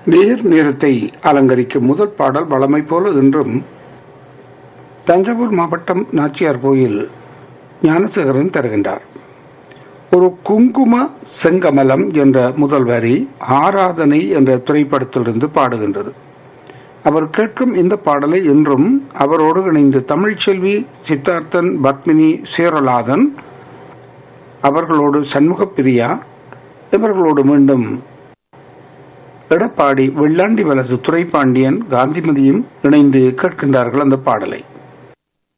நேர் நேரத்தை அலங்கரிக்கும் முதல் பாடல் வளமை போல இன்றும் தஞ்சாவூர் மாவட்டம் நாச்சியார் கோயில் ஞானசேகரன் தருகின்றார் ஒரு குங்கும செங்கமலம் என்ற முதல் வரி ஆராதனை என்ற திரைப்படத்திலிருந்து பாடுகின்றது அவர் கேட்கும் இந்த பாடலை இன்றும் அவரோடு இணைந்து தமிழ்ச்செல்வி சித்தார்த்தன் பத்மினி சேரலாதன் அவர்களோடு சண்முக பிரியா இவர்களோடு மீண்டும் எடப்பாடி வெள்ளாண்டி வலசு துரைப்பாண்டியன் காந்திமதியும் இணைந்து கேட்கின்றார்கள் அந்த பாடலை